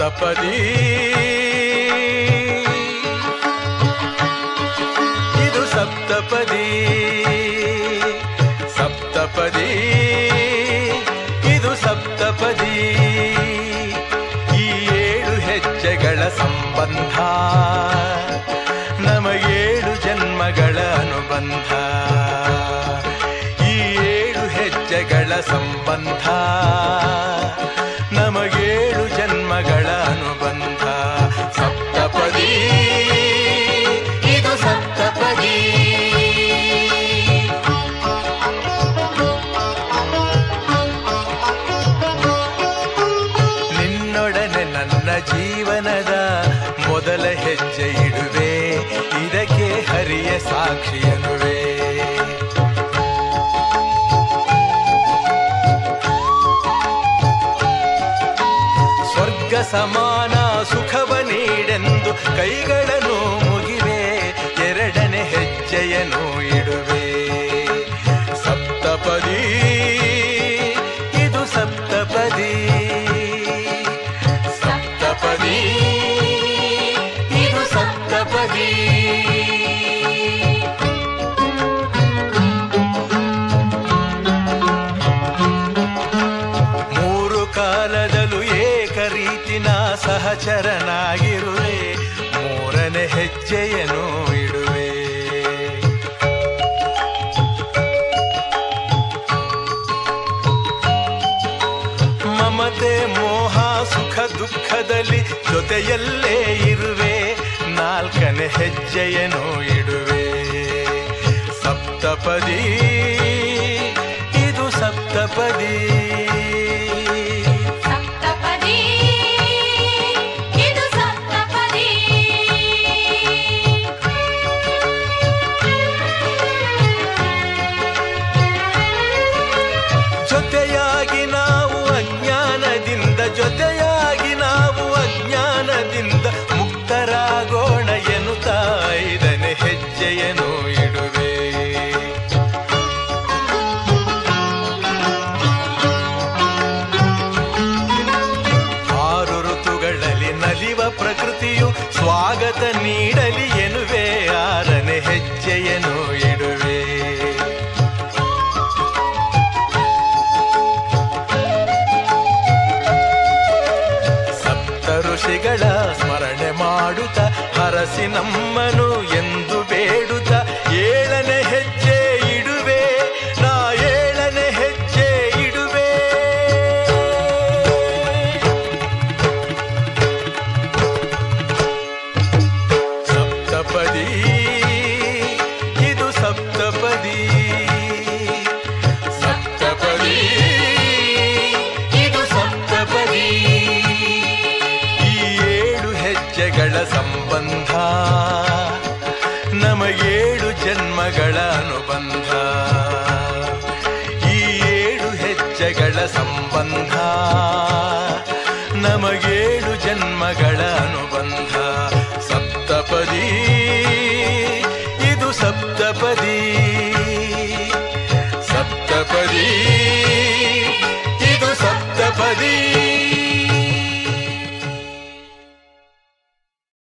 ಸಪ್ತಪದಿ ಇದು ಸಪ್ತಪದಿ ಸಪ್ತಪದಿ ಇದು ಸಪ್ತಪದಿ ಈ ಏಳು ಹೆಜ್ಜೆಗಳ ಸಂಬಂಧ ನಮಗೇಳು ಜನ್ಮಗಳ ಅನುಬಂಧ ಈ ಏಳು ಹೆಜ್ಜೆಗಳ ಸಂಬಂಧ ನಮಗೇಳು ಜನ್ಮಗಳ ಅನುಬಂಧ ಸಪ್ತಪದಿ ಇದು ಸಪ್ತಪದಿ ನಿನ್ನೊಡನೆ ನನ್ನ ಜೀವನದ ಮೊದಲ ಹೆಜ್ಜೆ ಇಡುವೆ ಇದಕ್ಕೆ ಹರಿಯ ಸಾಕ್ಷಿಯನುವೆ ಸ್ವರ್ಗ ಸಮಾನ ಸುಖವ ನೀಡೆಂದು ಕೈಗಳನ್ನು ಮುಗಿವೆ ಎರಡನೇ ಹೆಜ್ಜೆಯನ್ನು ಇಡುವೆ ಸಪ್ತಪದಿ ಇದು ಸಪ್ತಪದಿ ಸಪ್ತಪದಿ ಇದು ಸಪ್ತಪದಿ ಮೂರು ಕಾಲದಲ್ಲೂ ಏಕ ರೀತಿನ ಸಹಚರನಾಗಿರುವೆ ಮೂರನೇ ಹೆಜ್ಜೆಯನ್ನು ಇಡುವೆ ಮಮತೆ ಮೋಹ ಸುಖ ದುಃಖದಲ್ಲಿ ಜೊತೆಯಲ್ಲೇ ಇರುವೆ ನಾಲ್ಕನೇ ಹೆಜ್ಜೆಯನ್ನು ಇಡುವೆ ಸಪ್ತಪದಿ ಇದು ಸಪ್ತಪದಿ ಸಪ್ತಪದಿ ಇದು ಸಪ್ತಪದಿ ಜೊತೆಯಾಗಿ ನಾವು ಅಜ್ಞಾನದಿಂದ ಜೊತೆಯಾಗಿ ನಾವು ಅಜ್ಞಾನದಿಂದ ಮುಕ್ತರಾಗೋಣ ಎನ್ನುತ್ತಾ ಐದನೇ ಹೆಜ್ಜೆಯನ್ನು ಇಡುವೆ ಆರು ಋತುಗಳಲ್ಲಿ ನಲಿವ ಪ್ರಕೃತಿಯು ಸ್ವಾಗತ ನೀಡಲಿ ಎನ್ನುವೆ ಆರನೇ ಹೆಜ್ಜೆಯನ್ನು ಇಡುವೆ ಸಪ್ತ ಋಷಿಗಳ ಸ್ಮರಣೆ ಮಾಡುತ್ತ ಹರಸಿ ನಮ್ಮನು ಎಂದು ಬೇಡುತ್ತ ಏಳನೇ ಹೆಜ್ಜೆ ಇಡುವೆ ನಾ ಏಳನೇ ಹೆಜ್ಜೆ ಇಡುವೆ ಸಪ್ತಪದಿ ಇದು ಸಪ್ತಪದಿ ಸಪ್ತಪದಿ ಇದು ಸಪ್ತಪದಿ ಈ ಏಳು ಹೆಜ್ಜೆಗಳ ಸಂಬಂಧ ನಮಗೇಳು ಜನ್ಮಗಳ ಅನುಬಂಧ ಈ ಏಳು ಹೆಜ್ಜೆಗಳ ಸಂಬಂಧ ನಮಗೇಳು ಜನ್ಮ